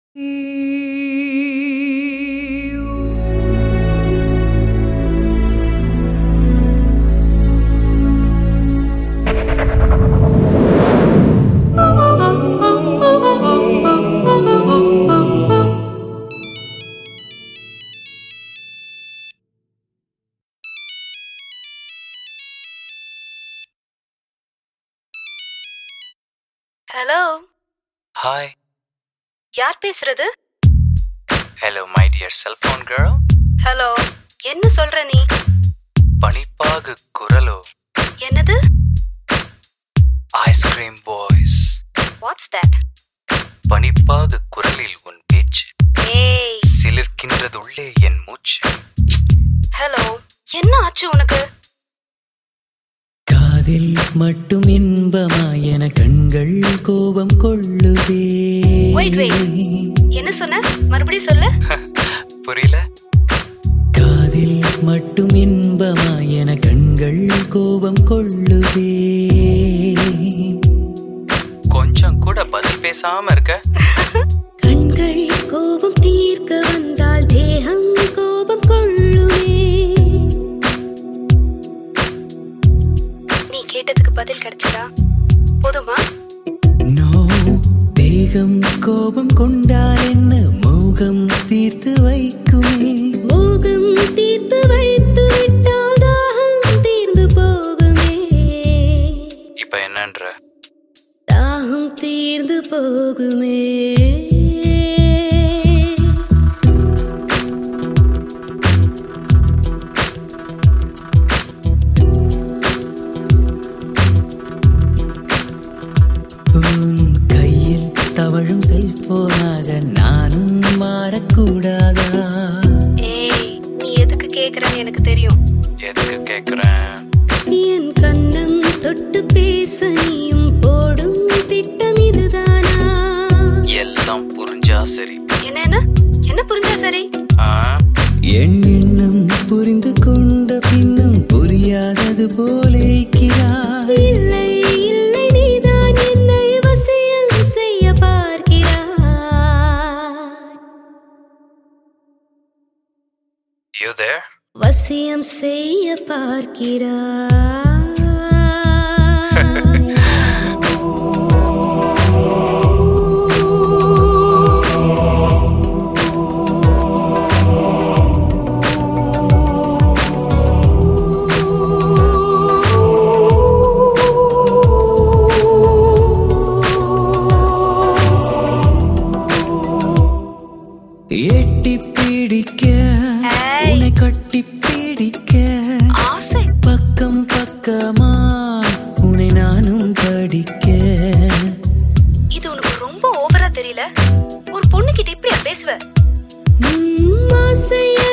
Hello hi யார் பேசுறது hello my dear cellphone girl hello என்ன சொல்ற நீ பனிப்பாகு குரலோ என்னது ஐஸ்கிரீம் வாய்ஸ் வாட்ஸ் தட் பனிப்பாகு குரலில் உன் பேச்சு ஏய் சிலிர்க்கின்றதுள்ளே என் மூச்சு ஹலோ என்ன ஆச்சு உனக்கு காதில் மட்டும் இன்பமா என கண்கள் கோபம் கொள்ளுதே Wait, wait. என்ன சொன்ன மறுபடியும் சொல்லு புரியல காதில் மட்டும் இன்பமா என கண்கள் கோபம் கொள்ளுதே கொஞ்சம் கூட பதில் பேசாம இருக்க கண்கள் கோபம் தீர்க்க வந்தால் தேகம் கோபம் கொள்ளுமே நீ கேட்டதுக்கு பதில் கிடைச்சதா போதுமா நோ தேகம் கோபம் கொண்டால் என்ன மோகம் தீர்த்து வைக்குமே மோகம் தீர்த்து வைத்து விட்டால் தாகம் தீர்ந்து போகுமே இப்ப என்னன்ற தாகம் தீர்ந்து போகுமே உன் கையில் தவழும் செல்போனாக நானும் மாறக்கூடாதா ஏய் நீ எதுக்கு கேக்குறன்னு எனக்கு தெரியும் எதுக்கு கேக்குறேன் என் கண்ணம் தொட்டு பேச நீயும் போடும் திட்டம் இதுதானா எல்லாம் புரிஞ்சா சரி என்னென்ன என்ன புரிஞ்சா சரி ஆ என் எண்ணம் புரிந்து கொண்ட பின்னும் புரியாதது போலேக்கிறாய் இல்லை இல்லை நீதான் என்னை வசியம் செய்ய பார்க்கிறாய் யூ தேர் வசியம் செய்ய பார்க்கிறாய் எட்டி பிடிக்க ஏய். உன்னை கட்டி பிடிக்க ஆசை பக்கம் பக்கமா உன்னை நானும் படிக்க இது உனக்கு ரொம்ப ஓவரா தெரியல ஒரு பொண்ணுகிட்ட இப்படியா பேசுவ உம், ஆசையா